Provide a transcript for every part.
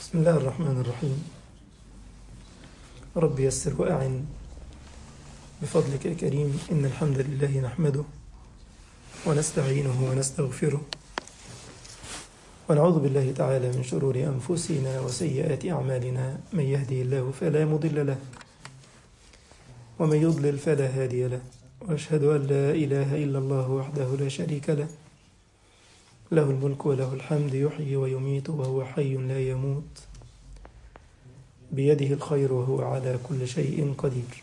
بسم الله الرحمن الرحيم رب يسر وأعن بفضلك يا كريم إن الحمد لله نحمده ونستعينه ونستغفره ونعوذ بالله تعالى من شرور أنفسنا وسيئات أعمالنا من يهدي الله فلا مضل له ومن يضلل فلا هادي له وأشهد أن لا إله إلا الله وحده لا شريك له له الملك وله الحمد يحيي ويميت وهو حي لا يموت بيده الخير وهو على كل شيء قدير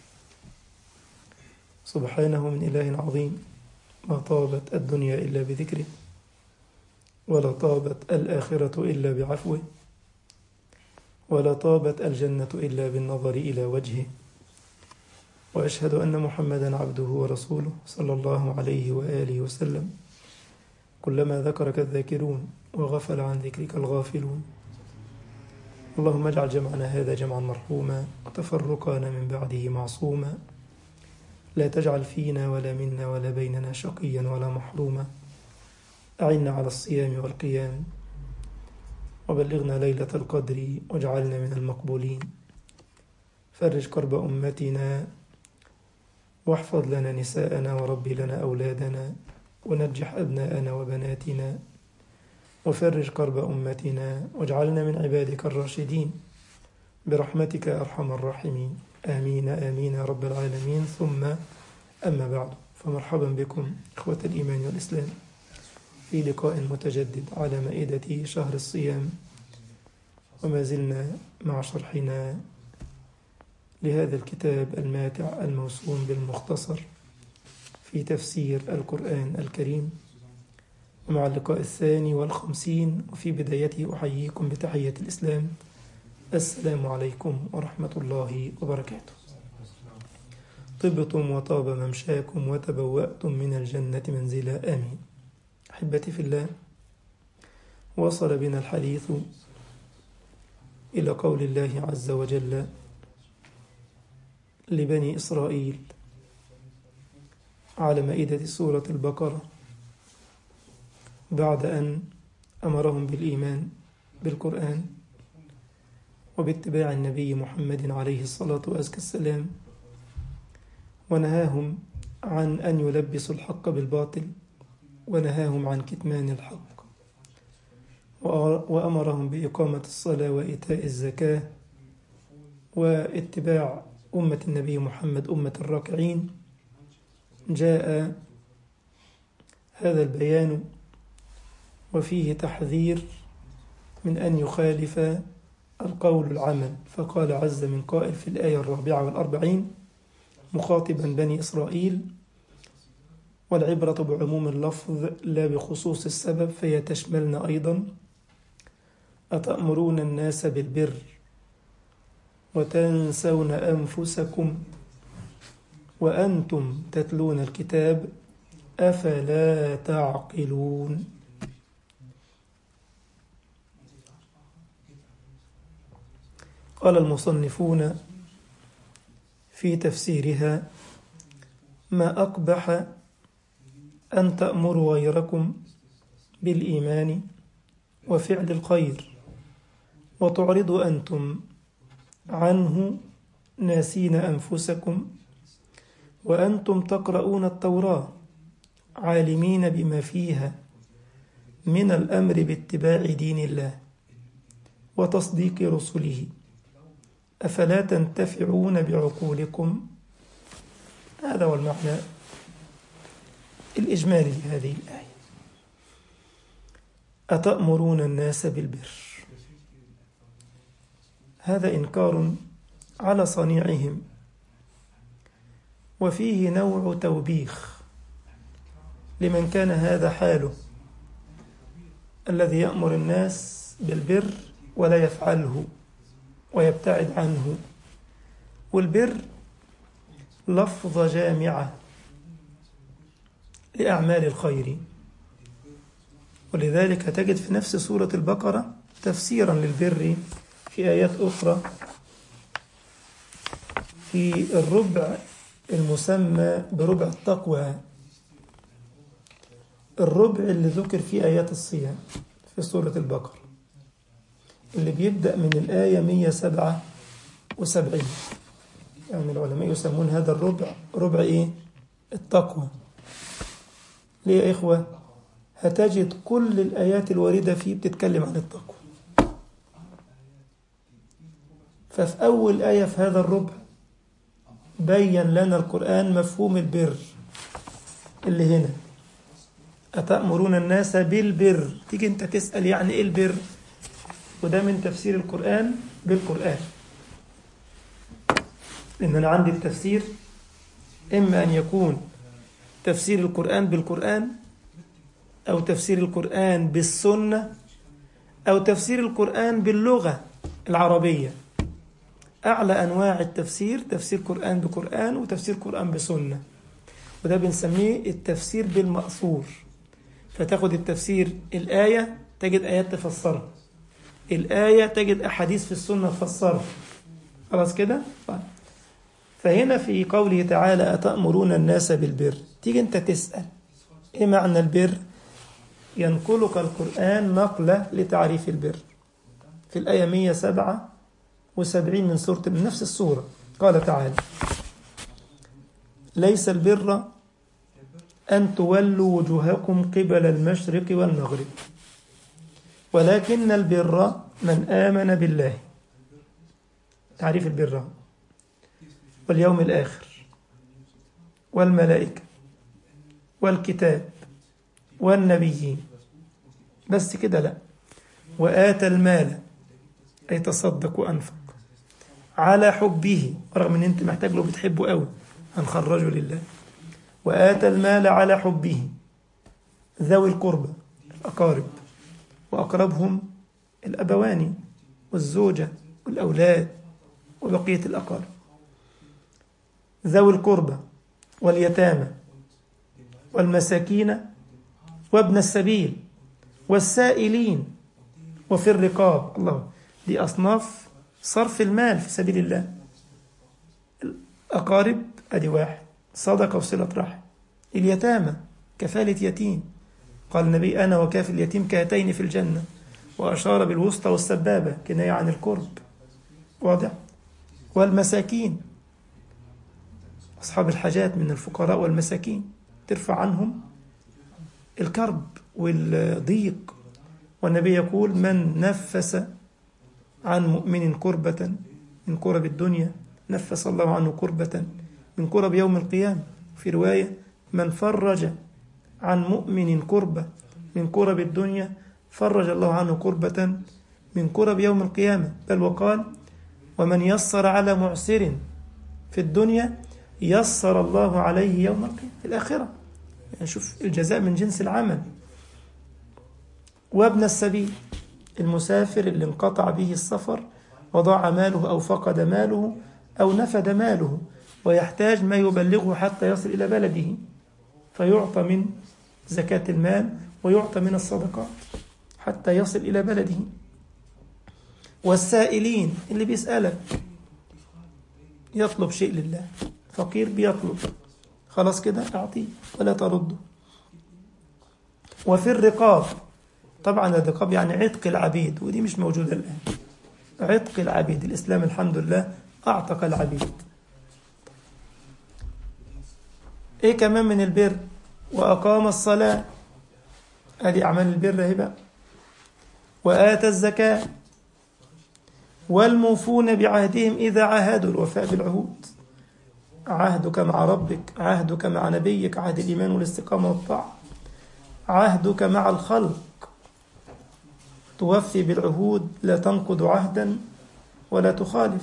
سبحانه من إله عظيم ما طابت الدنيا إلا بذكره ولا طابت الآخرة إلا بعفوه ولا طابت الجنة إلا بالنظر إلى وجهه وأشهد أن محمدا عبده ورسوله صلى الله عليه وآله وسلم كلما ذكرك الذاكرون وغفل عن ذكرك الغافلون اللهم اجعل جمعنا هذا جمعا مرحوما وتفرقنا من بعده معصوما لا تجعل فينا ولا منا ولا بيننا شقيا ولا محروما أعنا على الصيام والقيام وبلغنا ليلة القدر واجعلنا من المقبولين فرج كرب أمتنا واحفظ لنا نساءنا وربي لنا أولادنا ونجح أبناءنا وبناتنا وفرج كرب أمتنا واجعلنا من عبادك الراشدين برحمتك أرحم الراحمين آمين آمين يا رب العالمين ثم أما بعد فمرحبا بكم إخوة الإيمان والإسلام في لقاء متجدد على مائدة شهر الصيام وما زلنا مع شرحنا لهذا الكتاب الماتع الموسوم بالمختصر في تفسير القرآن الكريم ومع اللقاء الثاني والخمسين وفي بدايته أحييكم بتحية الإسلام السلام عليكم ورحمة الله وبركاته طبتم وطاب ممشاكم وتبوأتم من الجنة منزلا آمين أحبتي في الله وصل بنا الحديث إلى قول الله عز وجل لبني إسرائيل على مائدة سورة البقرة بعد أن أمرهم بالإيمان بالقرآن وباتباع النبي محمد عليه الصلاة والسلام ونهاهم عن أن يلبسوا الحق بالباطل ونهاهم عن كتمان الحق وأمرهم بإقامة الصلاة وإيتاء الزكاة واتباع أمة النبي محمد أمة الراكعين جاء هذا البيان وفيه تحذير من أن يخالف القول العمل فقال عز من قائل في الآية الرابعة والأربعين مخاطبا بني إسرائيل والعبرة بعموم اللفظ لا بخصوص السبب فهي تشملنا أيضا أتأمرون الناس بالبر وتنسون أنفسكم وأنتم تتلون الكتاب أفلا تعقلون قال المصنفون في تفسيرها ما أقبح أن تأمروا غيركم بالإيمان وفعل الخير وتعرضوا أنتم عنه ناسين أنفسكم وأنتم تقرؤون التوراة عالمين بما فيها من الأمر باتباع دين الله وتصديق رسله أفلا تنتفعون بعقولكم هذا هو المعنى الإجمالي لهذه الآية أتأمرون الناس بالبر هذا إنكار على صنيعهم وفيه نوع توبيخ لمن كان هذا حاله الذي يأمر الناس بالبر ولا يفعله ويبتعد عنه والبر لفظة جامعة لأعمال الخير ولذلك تجد في نفس سورة البقرة تفسيرا للبر في آيات أخرى في الربع المسمى بربع التقوى الربع اللي ذكر فيه آيات الصيام في سورة البقرة اللي بيبدأ من الآية 177 يعني العلماء يسمون هذا الربع ربع إيه؟ التقوى ليه يا إخوة؟ هتجد كل الآيات الواردة فيه بتتكلم عن التقوى ففي أول آية في هذا الربع بين لنا القرآن مفهوم البر اللي هنا أتأمرون الناس بالبر تيجي أنت تسأل يعني إيه البر وده من تفسير القرآن بالقرآن لأن أنا عندي التفسير إما أن يكون تفسير القرآن بالقرآن أو تفسير القرآن بالسنة أو تفسير القرآن باللغة العربية أعلى أنواع التفسير تفسير قرآن بقرآن وتفسير قرآن بسنة وده بنسميه التفسير بالمأثور فتاخد التفسير الآية تجد آيات تفسرها الآية تجد أحاديث في السنة تفسرها خلاص كده؟ طيب. فهنا في قوله تعالى أتأمرون الناس بالبر تيجي أنت تسأل إيه معنى البر؟ ينقلك القرآن نقلة لتعريف البر في الآية 177 من سورة من نفس السورة قال تعالى ليس البر أن تولوا وجوهكم قبل المشرق والمغرب ولكن البر من آمن بالله تعريف البر واليوم الآخر والملائكة والكتاب والنبيين بس كده لا وآتى المال أي تصدق وأنفق على حبه رغم ان انت محتاج له بتحبه قوي هنخرجه لله وآتى المال على حبه ذوي القربى الأقارب وأقربهم الأبوان والزوجة والأولاد وبقية الأقارب ذوي القربى واليتامى والمساكين وابن السبيل والسائلين وفي الرقاب الله دي أصناف صرف المال في سبيل الله الأقارب أدي واحد صدقة وصلة رحم اليتامى كفالة يتيم قال النبي أنا وكاف اليتيم كهاتين في الجنة وأشار بالوسطى والسبابة كناية عن القرب واضح والمساكين أصحاب الحاجات من الفقراء والمساكين ترفع عنهم الكرب والضيق والنبي يقول من نفس عن مؤمن كربة من كرب الدنيا نفس الله عنه كربة من كرب يوم القيامة في رواية من فرج عن مؤمن كربة من كرب الدنيا فرج الله عنه كربة من كرب يوم القيامة بل وقال ومن يسر على معسر في الدنيا يسر الله عليه يوم القيامة في الآخرة يعني شوف الجزاء من جنس العمل وابن السبيل المسافر اللي انقطع به السفر وضاع ماله أو فقد ماله أو نفد ماله ويحتاج ما يبلغه حتى يصل إلى بلده فيعطى من زكاة المال ويعطى من الصدقات حتى يصل إلى بلده والسائلين اللي بيسألك يطلب شيء لله فقير بيطلب خلاص كده أعطيه ولا ترده وفي الرقاب طبعا الرقاب يعني عتق العبيد ودي مش موجودة الآن عتق العبيد الإسلام الحمد لله أعتق العبيد إيه كمان من البر وأقام الصلاة هذه أعمال البر هي بقى وآتى الزكاة والموفون بعهدهم إذا عاهدوا الوفاء بالعهود عهدك مع ربك عهدك مع نبيك عهد الإيمان والاستقامة والطاعة عهدك مع الخلق توفي بالعهود لا تنقض عهدا ولا تخالف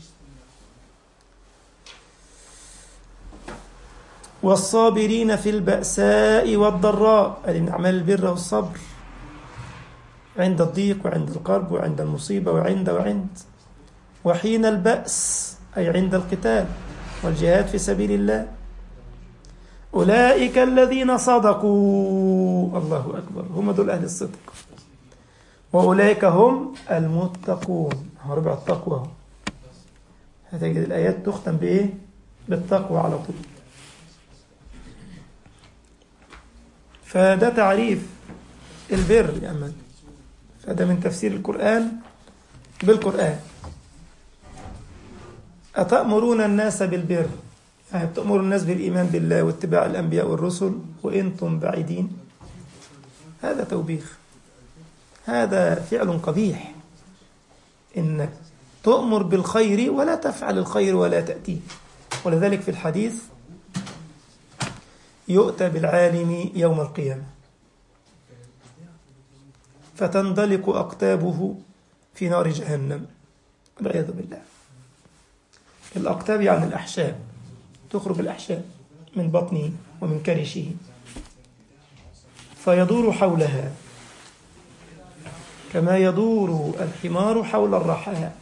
والصابرين في البأساء والضراء هذه من أعمال البر والصبر عند الضيق وعند القرب وعند المصيبة وعند وعند وحين البأس أي عند القتال والجهاد في سبيل الله أولئك الذين صدقوا الله أكبر هم دول أهل الصدق وأولئك هم المتقون ربع التقوى هتجد الآيات تختم بإيه؟ بالتقوى على طول فده تعريف البر يا أمان فده من تفسير القرآن بالقرآن أتأمرون الناس بالبر يعني تأمر الناس بالإيمان بالله واتباع الأنبياء والرسل وإنتم بعيدين هذا توبيخ هذا فعل قبيح إنك تؤمر بالخير ولا تفعل الخير ولا تأتيه ولذلك في الحديث يؤتى بالعالم يوم القيامة فتندلق أقتابه في نار جهنم والعياذ بالله الأقتاب يعني الأحشاء تخرج الأحشاء من بطنه ومن كرشه فيدور حولها كما يدور الحمار حول الرحاء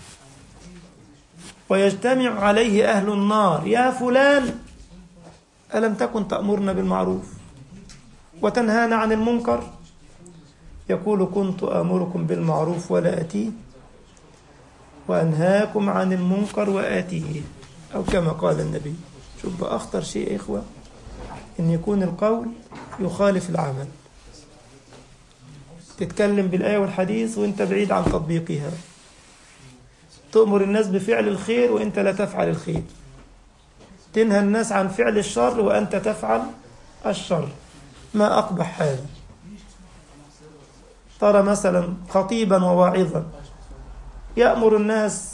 ويجتمع عليه أهل النار يا فلان ألم تكن تأمرنا بالمعروف وتنهانا عن المنكر يقول كنت آمركم بالمعروف ولا أتيه وأنهاكم عن المنكر وآتيه أو كما قال النبي شوف بقى أخطر شيء يا إخوة إن يكون القول يخالف العمل تتكلم بالآية والحديث وانت بعيد عن تطبيقها تؤمر الناس بفعل الخير وانت لا تفعل الخير تنهى الناس عن فعل الشر وأنت تفعل الشر ما أقبح هذا ترى مثلا خطيبا وواعظا يأمر الناس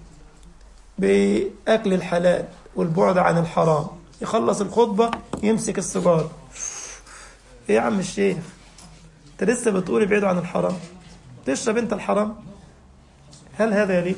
بأكل الحلال والبعد عن الحرام يخلص الخطبة يمسك السيجار ايه يا عم الشيخ انت لسه بتقول ابعدوا عن الحرام تشرب انت الحرام هل هذا يليق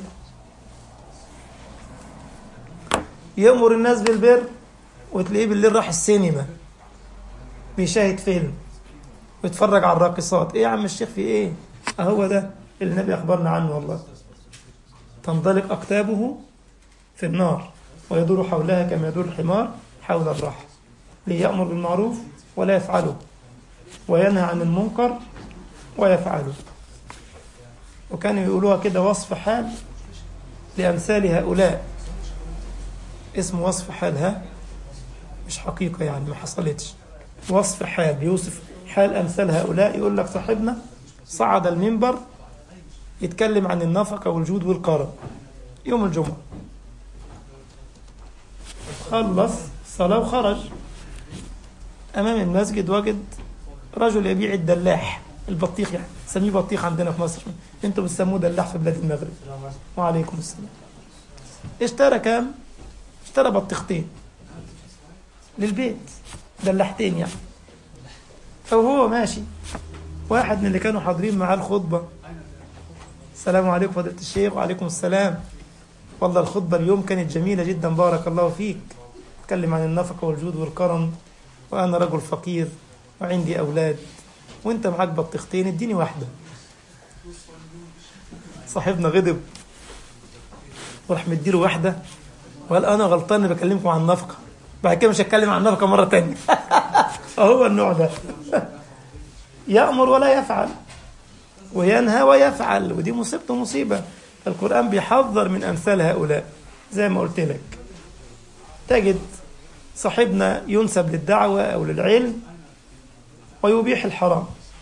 يأمر الناس بالبر وتلاقيه بالليل راح السينما بيشاهد فيلم ويتفرج على الراقصات ايه يا عم الشيخ في ايه اهو ده اللي النبي اخبرنا عنه والله تنطلق اقتابه في النار ويدور حولها كما يدور الحمار حول الرحى ليأمر بالمعروف ولا يفعله وينهى عن المنكر ويفعله وكانوا يقولوها كده وصف حال لأمثال هؤلاء اسمه وصف حال ها مش حقيقة يعني ما حصلتش وصف حال بيوصف حال أمثال هؤلاء يقول لك صاحبنا صعد المنبر يتكلم عن النفقة والجود والكرم يوم الجمعة خلص صلاة وخرج أمام المسجد وجد رجل يبيع الدلاح البطيخ يعني سميه بطيخ عندنا في مصر انتوا بتسموه دلاح في بلاد المغرب وعليكم السلام اشترى كام اشترى بطيختين للبيت دلاحتين يعني فهو ماشي واحد من اللي كانوا حاضرين معاه الخطبة السلام عليكم فضيلة الشيخ وعليكم السلام والله الخطبة اليوم كانت جميلة جدا بارك الله فيك تكلم عن النفقة والجود والكرم وأنا رجل فقير وعندي أولاد وأنت معاك بطيختين اديني واحدة صاحبنا غضب وراح مديله واحدة وقال أنا غلطان إني بكلمكم عن النفقة بعد كده مش هتكلم عن النفقة مرة تانية فهو النوع ده يأمر ولا يفعل وينهى ويفعل ودي مصيبته مصيبة القرآن بيحذر من أمثال هؤلاء زي ما قلت لك تجد صاحبنا ينسب للدعوة أو للعلم ويبيح الحرام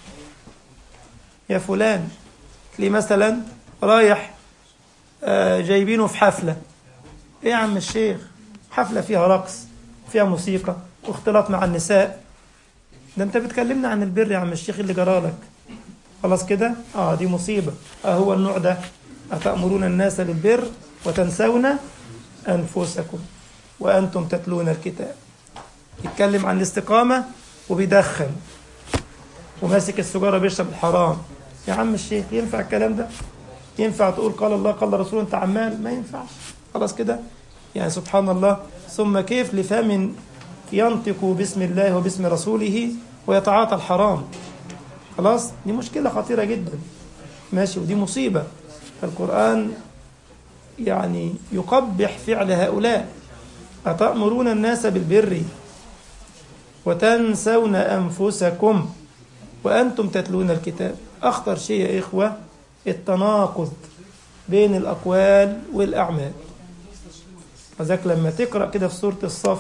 يا فلان لي مثلا رايح جايبينه في حفلة ايه يا عم الشيخ حفلة فيها رقص فيها موسيقى واختلاط مع النساء ده انت بتكلمنا عن البر يا عم الشيخ اللي جرالك خلاص كده اه دي مصيبة اه هو النوع ده أتأمرون الناس بالبر وتنسون أنفسكم وأنتم تتلون الكتاب يتكلم عن الاستقامة وبيدخن وماسك السجارة بيشرب الحرام يا عم الشيخ ينفع الكلام ده ينفع تقول قال الله قال رسول انت عمال ما ينفعش خلاص كده يعني سبحان الله ثم كيف لفم ينطق باسم الله وباسم رسوله ويتعاطى الحرام خلاص دي مشكلة خطيرة جدا ماشي ودي مصيبة القرآن يعني يقبح فعل هؤلاء أتأمرون الناس بالبر وتنسون أنفسكم وأنتم تتلون الكتاب أخطر شيء يا إخوة التناقض بين الأقوال والأعمال وذلك لما تقرأ كده في سورة الصف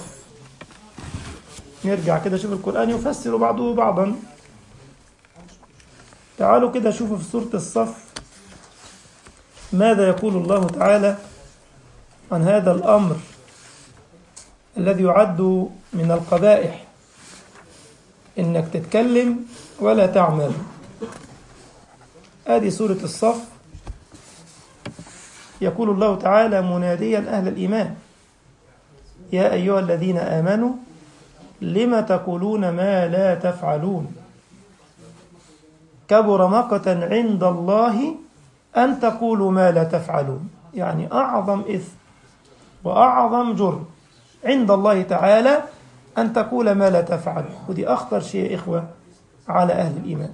نرجع كده شوف القرآن يفسر بعضه بعضا تعالوا كده شوفوا في سورة الصف ماذا يقول الله تعالى عن هذا الأمر الذي يعد من القبائح إنك تتكلم ولا تعمل هذه سورة الصف يقول الله تعالى مناديا أهل الإيمان يا أيها الذين آمنوا لم تقولون ما لا تفعلون كبر مقتا عند الله أن تقولوا ما لا تفعلون يعني أعظم إثم وأعظم جرم عند الله تعالى أن تقول ما لا تفعل ودي أخطر شيء يا إخوة على أهل الإيمان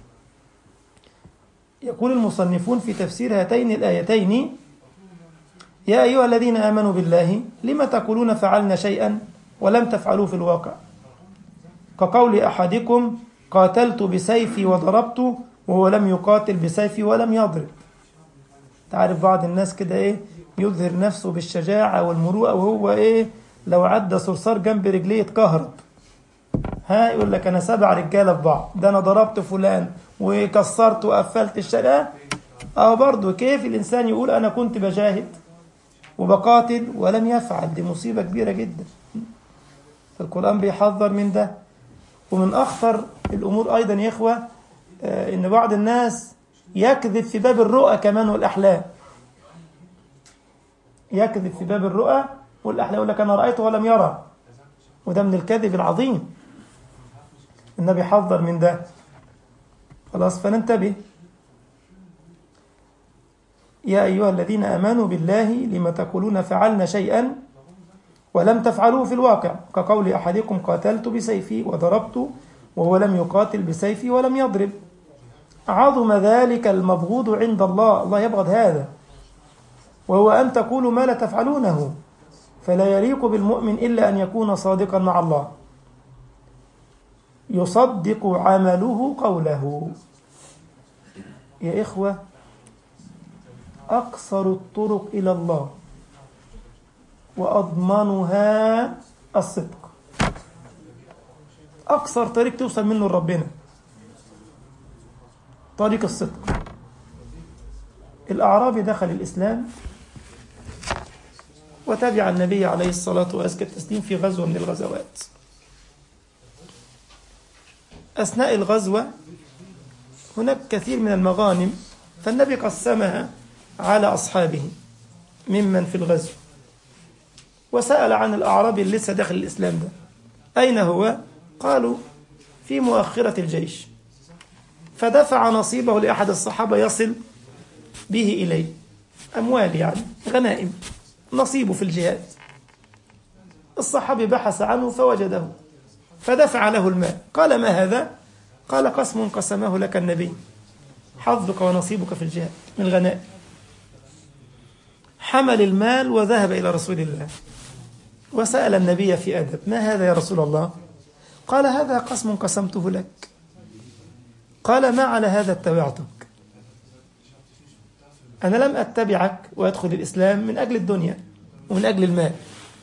يقول المصنفون في تفسير هاتين الآيتين يا أيها الذين آمنوا بالله لم تقولون فعلنا شيئا ولم تفعلوه في الواقع كقول أحدكم قاتلت بسيفي وضربت وهو لم يقاتل بسيفي ولم يضرب تعرف بعض الناس كده ايه يظهر نفسه بالشجاعة والمروءة وهو ايه لو عدى صرصار جنب رجليه يتكهرب ها يقول لك انا سبع رجاله في بعض ده انا ضربت فلان وكسرت وقفلت الشارع اه برضه كيف الانسان يقول انا كنت بجاهد وبقاتل ولم يفعل دي مصيبه كبيره جدا القران بيحذر من ده ومن اخطر الامور ايضا يا اخوه آه ان بعض الناس يكذب في باب الرؤى كمان والاحلام يكذب في باب الرؤى والاحلام يقول لك انا رايته ولم يرى وده من الكذب العظيم النبي حذر من ده خلاص فننتبه يا أيها الذين آمنوا بالله لم تقولون فعلنا شيئا ولم تفعلوه في الواقع كقول أحدكم قاتلت بسيفي وضربت وهو لم يقاتل بسيفي ولم يضرب عظم ذلك المبغوض عند الله الله يبغض هذا وهو أن تقولوا ما لا تفعلونه فلا يليق بالمؤمن إلا أن يكون صادقا مع الله يصدق عمله قوله يا إخوة أقصر الطرق إلى الله وأضمنها الصدق أقصر طريق توصل منه لربنا طريق الصدق الأعرابي دخل الإسلام وتبع النبي عليه الصلاة وأزكى التسليم في غزوة من الغزوات أثناء الغزوة هناك كثير من المغانم فالنبي قسمها على أصحابه ممن في الغزو وسأل عن الأعرابي اللي لسه داخل الإسلام ده أين هو؟ قالوا في مؤخرة الجيش فدفع نصيبه لأحد الصحابة يصل به إليه أموال يعني غنائم نصيبه في الجهاد الصحابي بحث عنه فوجده فدفع له المال قال ما هذا؟ قال قسم قسمه لك النبي حظك ونصيبك في الجهاد من الغنائم حمل المال وذهب إلى رسول الله وسأل النبي في أدب ما هذا يا رسول الله قال هذا قسم قسمته لك قال ما على هذا اتبعتك أنا لم أتبعك وأدخل الإسلام من أجل الدنيا ومن أجل المال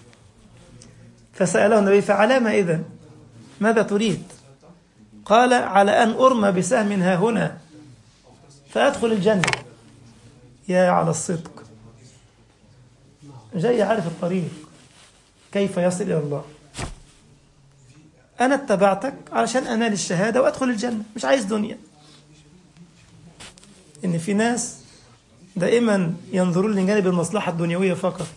فسأله النبي فعلى ما إذن ماذا تريد قال على أن أرمى بسهم ها هنا فأدخل الجنة يا على الصدق جاي عارف الطريق كيف يصل إلى الله أنا اتبعتك علشان أنال الشهادة وأدخل الجنة مش عايز دنيا إن في ناس دائما ينظرون لجانب المصلحة الدنيوية فقط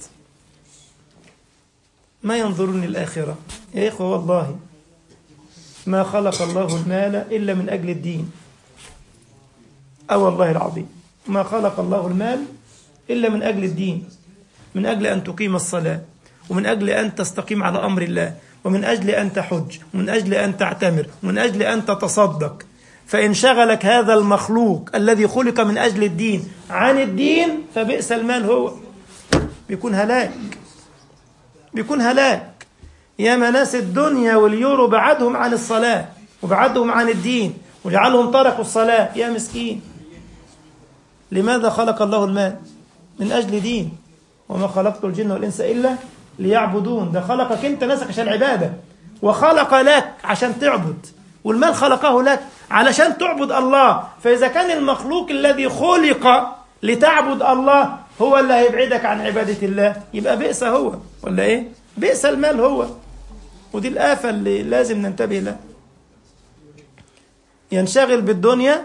ما ينظرون للآخرة يا إخوة والله ما خلق الله المال إلا من أجل الدين أو والله العظيم ما خلق الله المال إلا من أجل الدين من أجل أن تقيم الصلاة ومن أجل أن تستقيم على أمر الله ومن أجل أن تحج ومن أجل أن تعتمر ومن أجل أن تتصدق فإن شغلك هذا المخلوق الذي خلق من أجل الدين عن الدين فبئس المال هو بيكون هلاك بيكون هلاك يا ناس الدنيا واليورو بعدهم عن الصلاة وبعدهم عن الدين وجعلهم تركوا الصلاة يا مسكين لماذا خلق الله المال من أجل دين وما خلقت الجن والإنس إلا ليعبدون ده خلقك أنت نفسك عشان عبادة وخلق لك عشان تعبد والمال خلقه لك علشان تعبد الله فإذا كان المخلوق الذي خلق لتعبد الله هو اللي هيبعدك عن عبادة الله يبقى بئس هو ولا ايه بئس المال هو ودي الآفة اللي لازم ننتبه لها ينشغل بالدنيا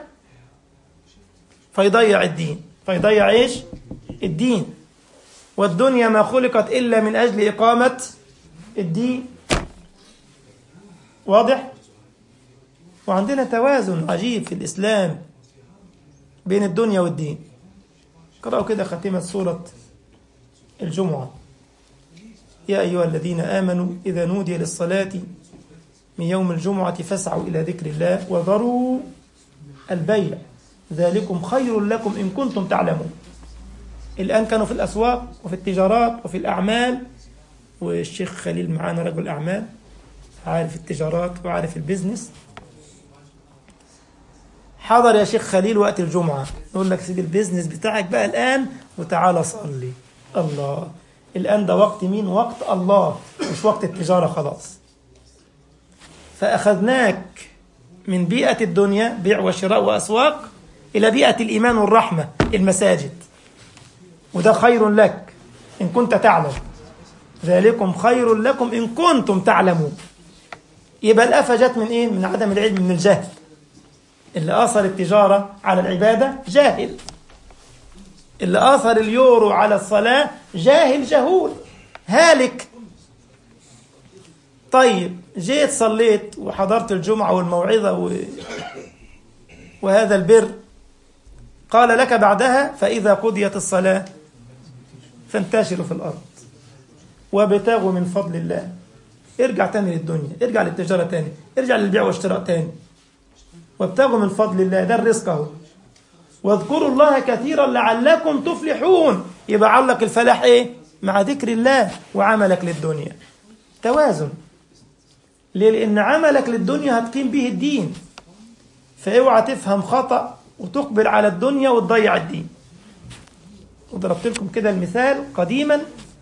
فيضيع الدين فيضيع ايش الدين والدنيا ما خلقت إلا من أجل إقامة الدين واضح وعندنا توازن عجيب في الإسلام بين الدنيا والدين قرأوا كده ختمة سورة الجمعة يا أيها الذين آمنوا إذا نودي للصلاة من يوم الجمعة فاسعوا إلى ذكر الله وذروا البيع ذلكم خير لكم إن كنتم تعلمون الآن كانوا في الأسواق وفي التجارات وفي الأعمال والشيخ خليل معانا رجل أعمال عارف التجارات وعارف البيزنس حضر يا شيخ خليل وقت الجمعة يقول لك سيب البيزنس بتاعك بقى الآن وتعالى صلي الله الآن ده وقت مين وقت الله مش وقت التجارة خلاص فأخذناك من بيئة الدنيا بيع وشراء وأسواق إلى بيئة الإيمان والرحمة المساجد وده خير لك إن كنت تعلم ذلكم خير لكم إن كنتم تعلمون يبقى الآفة جت من إيه؟ من عدم العلم من الجهل اللي آثر التجارة على العبادة جاهل اللي آثر اليورو على الصلاة جاهل جهول هالك طيب جيت صليت وحضرت الجمعة والموعظة و... وهذا البر قال لك بعدها فإذا قضيت الصلاة فانتشروا في الأرض وابتغوا من فضل الله ارجع تاني للدنيا ارجع للتجارة تاني ارجع للبيع والشراء تاني وابتغوا من فضل الله ده الرزق اهو واذكروا الله كثيرا لعلكم تفلحون يبقى علق الفلاح ايه مع ذكر الله وعملك للدنيا توازن ليه لان عملك للدنيا هتقيم به الدين فاوعى تفهم خطأ وتقبل على الدنيا وتضيع الدين وضربت لكم كده المثال قديما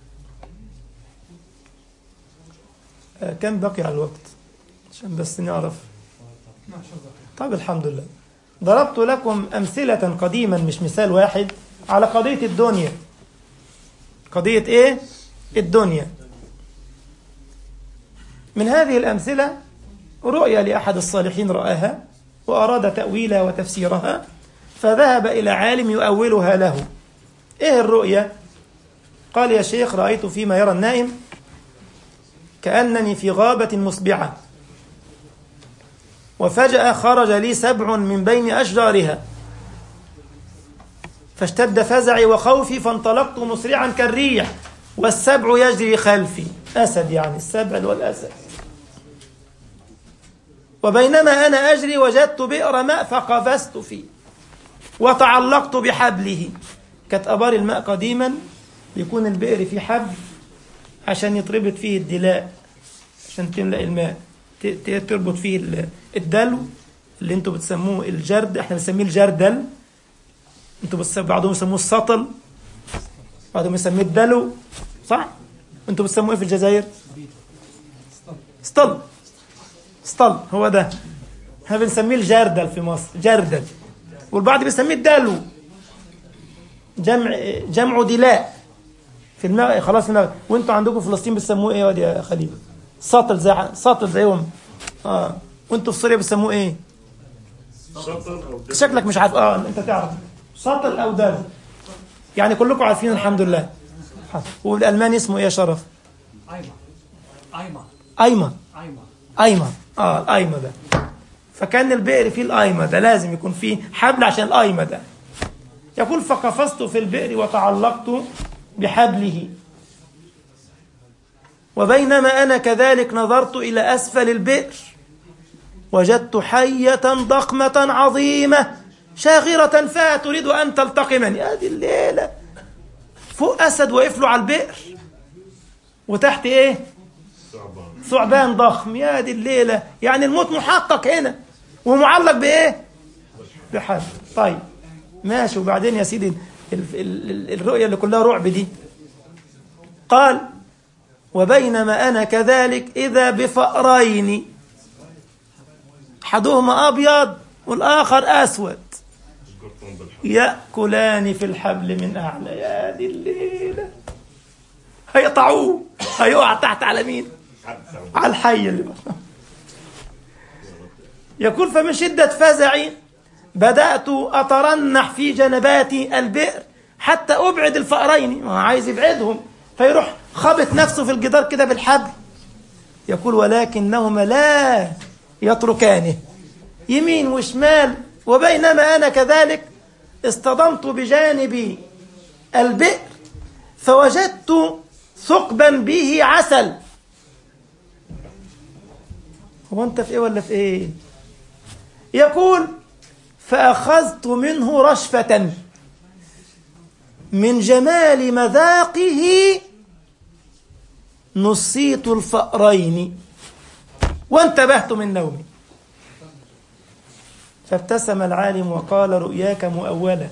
آه، كم بقي على الوقت عشان بس نعرف طب الحمد لله ضربت لكم أمثلة قديما مش مثال واحد على قضية الدنيا قضية إيه؟ الدنيا من هذه الأمثلة رؤيا لأحد الصالحين رآها وأراد تأويلها وتفسيرها فذهب إلى عالم يؤولها له إيه الرؤيا؟ قال يا شيخ رأيت فيما يرى النائم كأنني في غابة مسبعة وفجأة خرج لي سبع من بين أشجارها فاشتد فزعي وخوفي فانطلقت مسرعا كالريح والسبع يجري خلفي أسد يعني السبع والأسد وبينما أنا أجري وجدت بئر ماء فقفزت فيه وتعلقت بحبله كانت أبار الماء قديما يكون البئر فيه حبل عشان يتربط فيه الدلاء عشان تملأ الماء ت- ت- تربط فيه ال- الدلو اللي انتوا بتسموه الجرد احنا بنسميه الجردل انتوا بتس- بعضهم يسموه السطل بعضهم يسميه الدلو صح؟ انتوا بتسموه ايه في الجزائر؟ سطل سطل هو ده احنا بنسميه الجردل في مصر جردل والبعض بيسميه الدلو جمع جمع دلاء في الماء خلاص الماء وانتوا عندكم في فلسطين بتسموه ايه يا واد يا خليل سطل زي سطل زيهم اه وانتوا في سوريا بتسموه ايه شكلك مش عارف اه انت تعرف سطل او دل يعني كلكم عارفين الحمد لله والالماني اسمه ايه يا شرف ايمن ايمن ايمن ايمن ايمن اه الايمن ده فكان البئر فيه الايمن ده لازم يكون فيه حبل عشان الايمن ده يقول فقفزت في البئر وتعلقت بحبله وبينما انا كذلك نظرت الى اسفل البئر وجدت حيه ضخمه عظيمه شاغره فيها تريد ان تلتقمني هذه الليله فوق اسد واقف له على البئر وتحت ايه ثعبان ضخم يا دي الليلة يعني الموت محقق هنا ومعلق بإيه بحبل طيب ماشي وبعدين يا سيدي ال- ال- ال- الرؤية اللي كلها رعب دي قال وبينما أنا كذلك إذا بفأرين أحدهما أبيض والآخر أسود يأكلان في الحبل من أعلى يا دي الليلة هيقطعوه هيقع تحت على مين على الحي اللي بطنه يقول فمن شدة فزعي بدأت أترنح في جنبات البئر حتى أبعد الفأرين ما هو عايز يبعدهم فيروح خابط نفسه في الجدار كده بالحبل يقول ولكنهما لا يتركانه يمين وشمال وبينما أنا كذلك اصطدمت بجانب البئر فوجدت ثقبا به عسل هو انت في ايه ولا في ايه يقول فأخذت منه رشفة من جمال مذاقه نصيت الفأرين وانتبهت من نومي فابتسم العالم وقال رؤياك مؤولة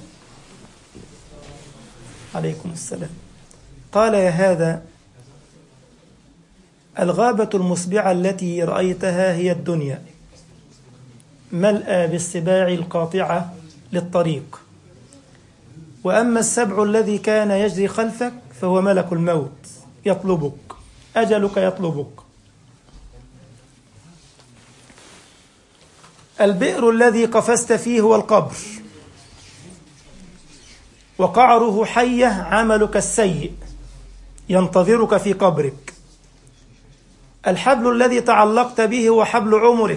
عليكم السلام قال يا هذا الغابة المسبعة التي رأيتها هي الدنيا ملأى بالسباع القاطعة للطريق وأما السبع الذي كان يجري خلفك فهو ملك الموت يطلبك أجلك يطلبك البئر الذي قفزت فيه هو القبر وقعره حية عملك السيء ينتظرك في قبرك الحبل الذي تعلقت به هو حبل عمرك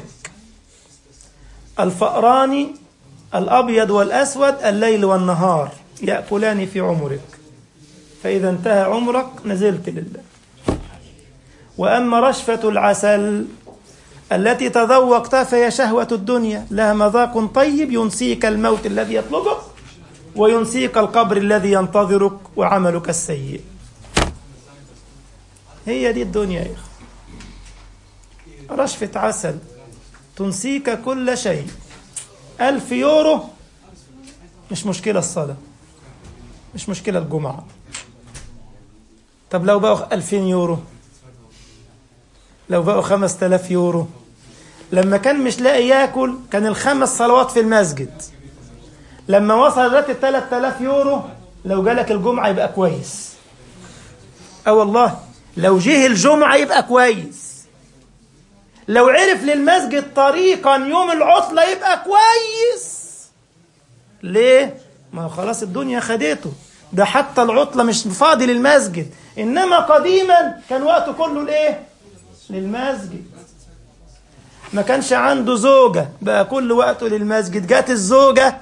الفأران الأبيض والأسود الليل والنهار يأكلان في عمرك فإذا انتهى عمرك نزلت لله وأما رشفة العسل التي تذوقتها فهي شهوة الدنيا لها مذاق طيب ينسيك الموت الذي يطلبك وينسيك القبر الذي ينتظرك وعملك السيء هي دي الدنيا يا إخوة رشفة عسل تنسيك كل شيء ألف يورو مش مشكلة الصلاة مش مشكلة الجمعة طب لو بقوا ألفين يورو لو بقوا خمس تلاف يورو لما كان مش لاقي ياكل كان الخمس صلوات في المسجد لما وصل دلوقتي التلات تلاف يورو لو جالك الجمعة يبقى كويس اه والله لو جه الجمعة يبقى كويس لو عرف للمسجد طريقا يوم العطلة يبقى كويس ليه؟ ما هو خلاص الدنيا خدته ده حتى العطلة مش فاضي للمسجد إنما قديما كان وقته كله لإيه؟ للمسجد ما كانش عنده زوجة بقى كل وقته للمسجد جات الزوجة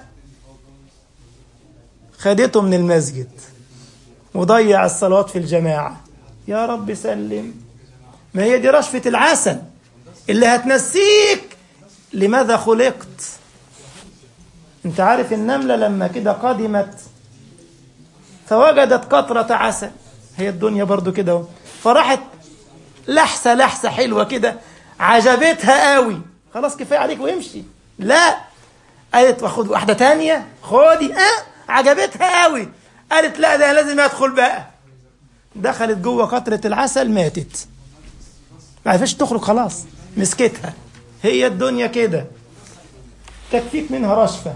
خدته من المسجد وضيع الصلوات في الجماعة يا رب سلم ما هي دي رشفة العسل اللي هتنسيك لماذا خلقت انت عارف النملة لما كده قدمت فوجدت قطرة عسل هي الدنيا برضو كده فراحت لحسة لحسة حلوة كده عجبتها قوي خلاص كفاية عليك وامشي لا قالت واخد واحدة تانية خدي اه عجبتها قوي قالت لا ده لازم ادخل بقى دخلت جوه قطرة العسل ماتت ما عرفتش تخرج خلاص مسكتها هي الدنيا كده تكفيك منها رشفة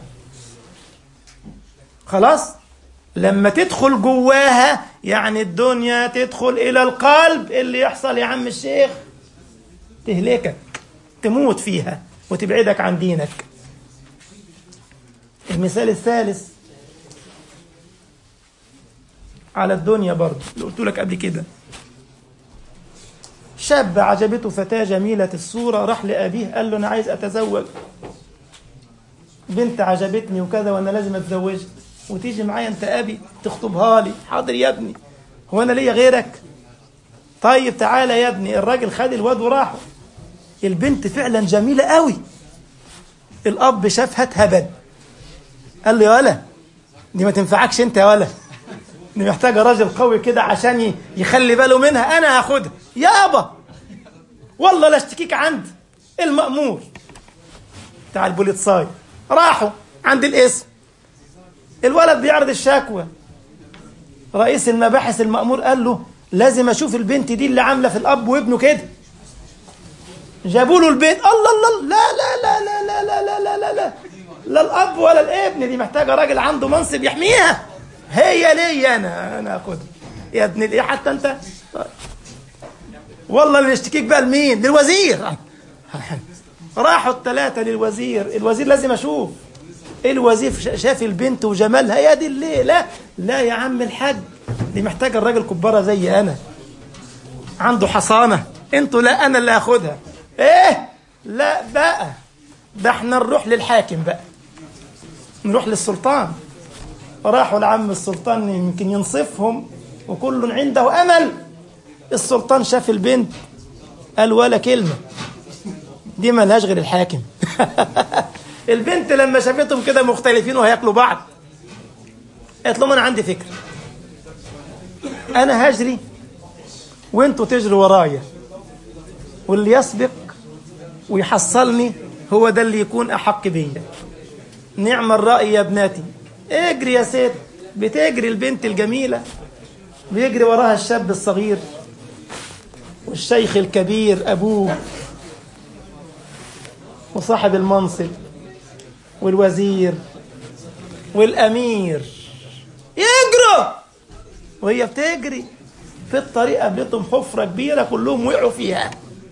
خلاص لما تدخل جواها يعني الدنيا تدخل إلى القلب اللي يحصل يا عم الشيخ تهلكك تموت فيها وتبعدك عن دينك المثال الثالث على الدنيا برضه اللي قلت لك قبل كده شاب عجبته فتاة جميلة الصورة راح لأبيه قال له أنا عايز أتزوج بنت عجبتني وكذا وأنا لازم أتزوجها وتيجي معايا أنت أبي تخطبها لي حاضر يا ابني هو أنا ليا غيرك طيب تعالى يا ابني الراجل خد الواد وراحوا البنت فعلا جميلة قوي الأب شافها اتهبل قال له يا ولا دي ما تنفعكش أنت يا ولا دي محتاجة راجل قوي كده عشان يخلي باله منها أنا هاخدها يابا والله لا اشتكيك عند المأمور بتاع البوليتساي راحوا عند الاسم الولد بيعرض الشكوى رئيس المباحث المأمور قال له لازم اشوف البنت دي اللي عامله في الاب وابنه كده جابوا له البيت الله الله لا لا لا لا لا لا لا لا لا, لا. لا الاب ولا الابن دي محتاجه راجل عنده منصب يحميها هي لي انا انا اخدها يا ابن الايه حتى انت طيب. والله اللي يشتكيك بقى لمين للوزير راحوا الثلاثه للوزير الوزير لازم اشوف الوزير شاف البنت وجمالها يا دي الليل لا لا يا عم الحاج دي محتاجه الراجل كباره زي انا عنده حصانه انتوا لا انا اللي هاخدها ايه لا بقى ده احنا نروح للحاكم بقى نروح للسلطان راحوا لعم السلطان يمكن ينصفهم وكل عنده امل السلطان شاف البنت قال ولا كلمه دي ملهاش غير الحاكم البنت لما شافتهم كده مختلفين وهياكلوا بعض قالت لهم انا عندي فكره انا هجري وانتوا تجروا ورايا واللي يسبق ويحصلني هو ده اللي يكون احق بيا نعم الراي يا ابناتي اجري يا ست بتجري البنت الجميله بيجري وراها الشاب الصغير والشيخ الكبير ابوه وصاحب المنصب والوزير والامير يجروا وهي بتجري في الطريق قابلتهم حفره كبيره كلهم وقعوا فيها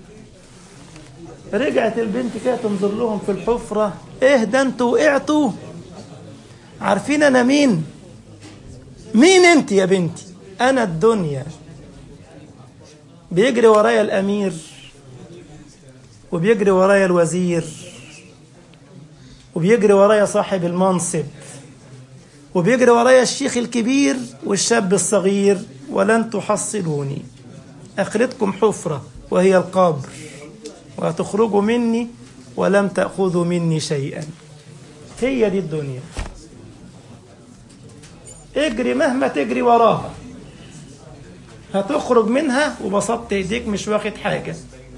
رجعت البنت كده تنظر لهم في الحفره ايه ده انتوا وقعتوا عارفين انا مين مين انت يا بنتي انا الدنيا بيجري ورايا الامير وبيجري ورايا الوزير وبيجري ورايا صاحب المنصب وبيجري ورايا الشيخ الكبير والشاب الصغير ولن تحصلوني اخرتكم حفره وهي القبر وهتخرجوا مني ولم تاخذوا مني شيئا هي دي الدنيا اجري مهما تجري وراها هتخرج منها وبسطت ايديك مش واخد حاجه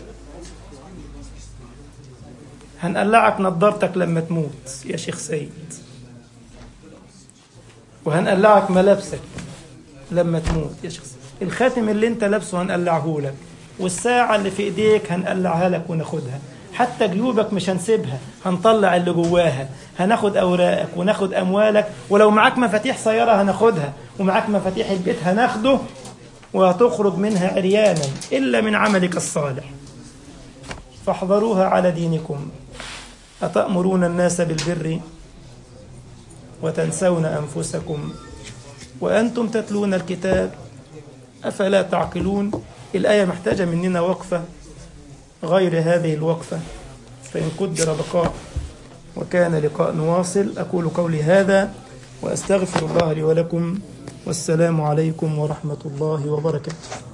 هنقلعك نضارتك لما تموت يا شيخ سيد وهنقلعك ملابسك لما تموت يا شيخ سيد الخاتم اللي انت لابسه هنقلعه لك والساعة اللي في ايديك هنقلعها لك وناخدها حتى جيوبك مش هنسيبها هنطلع اللي جواها هناخد اوراقك وناخد اموالك ولو معاك مفاتيح سيارة هناخدها ومعاك مفاتيح البيت هناخده وهتخرج منها عريانا الا من عملك الصالح فاحذروها على دينكم أتأمرون الناس بالبر وتنسون أنفسكم وأنتم تتلون الكتاب أفلا تعقلون الآية محتاجة مننا وقفة غير هذه الوقفة فإن قدر بقاء وكان لقاء نواصل أقول قولي هذا وأستغفر الله لي ولكم والسلام عليكم ورحمة الله وبركاته